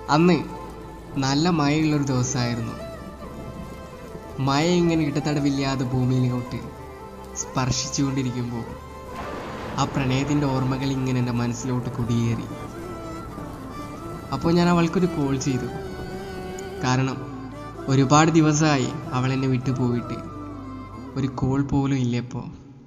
അന്ന് നല്ല മഴയുള്ളൊരു ദിവസമായിരുന്നു മഴ ഇങ്ങനെ ഇടതടവില്ലാതെ ഭൂമിയിലോട്ട് സ്പർശിച്ചുകൊണ്ടിരിക്കുമ്പോൾ ആ പ്രണയത്തിൻ്റെ ഓർമ്മകൾ ഇങ്ങനെ എൻ്റെ മനസ്സിലോട്ട് കുടിയേറി അപ്പോൾ ഞാൻ അവൾക്കൊരു കോൾ ചെയ്തു കാരണം ഒരുപാട് ദിവസമായി അവൾ എന്നെ വിട്ടു പോയിട്ട് ഒരു കോൾ പോലും ഇല്ല ഇപ്പോൾ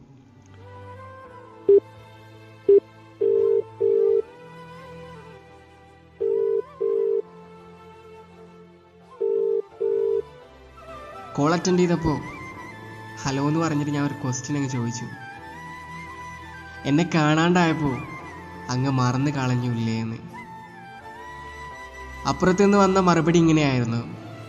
കോൾ അറ്റൻഡ് ചെയ്തപ്പോൾ ഹലോ എന്ന് പറഞ്ഞിട്ട് ഞാൻ ഒരു ക്വസ്റ്റ്യൻ അങ്ങ് ചോദിച്ചു എന്നെ കാണാണ്ടായപ്പോൾ അങ്ങ് മറന്നു കളഞ്ഞില്ലേ എന്ന് അപ്പുറത്തു നിന്ന് വന്ന മറുപടി ഇങ്ങനെയായിരുന്നു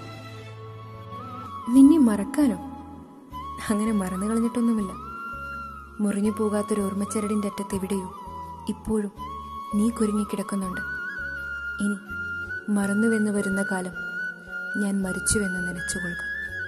നിന്നെ മറക്കാനോ അങ്ങനെ മറന്നു കളഞ്ഞിട്ടൊന്നുമില്ല മുറിഞ്ഞു പോകാത്തൊരു ഓർമ്മച്ചരടിൻ്റെ അറ്റത്ത് എവിടെയോ ഇപ്പോഴും നീ കുരുങ്ങിക്കിടക്കുന്നുണ്ട് ഇനി മറന്നുവെന്ന് വരുന്ന കാലം ഞാൻ മരിച്ചുവെന്ന് നനച്ചുകൊള്ളുക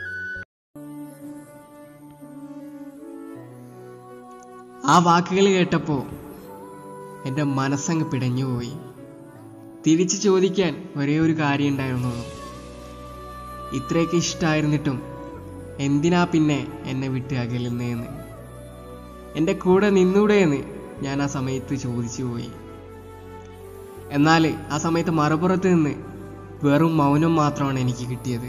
ആ വാക്കുകൾ കേട്ടപ്പോൾ എൻ്റെ മനസ്സങ്ങ് പിടഞ്ഞുപോയി തിരിച്ചു ചോദിക്കാൻ ഒരേ ഒരു കാര്യം ഉണ്ടായിരുന്നുള്ളൂ ഇത്രയൊക്കെ ഇഷ്ടമായിരുന്നിട്ടും എന്തിനാ പിന്നെ എന്നെ വിട്ട് അകലുന്നതെന്ന് എൻ്റെ കൂടെ നിന്നൂടെയെന്ന് ഞാൻ ആ സമയത്ത് ചോദിച്ചു പോയി എന്നാൽ ആ സമയത്ത് മറുപുറത്ത് നിന്ന് വെറും മൗനം മാത്രമാണ് എനിക്ക് കിട്ടിയത്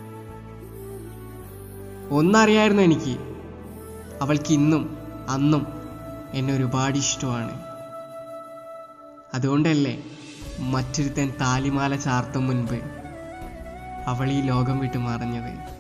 ഒന്നറിയായിരുന്നു എനിക്ക് അവൾക്ക് ഇന്നും അന്നും എന്നെ ഒരുപാട് ഇഷ്ടമാണ് അതുകൊണ്ടല്ലേ മറ്റൊരുത്തൻ താലിമാല ചാർത്തും മുൻപ് അവൾ ഈ ലോകം വിട്ട് മറഞ്ഞത്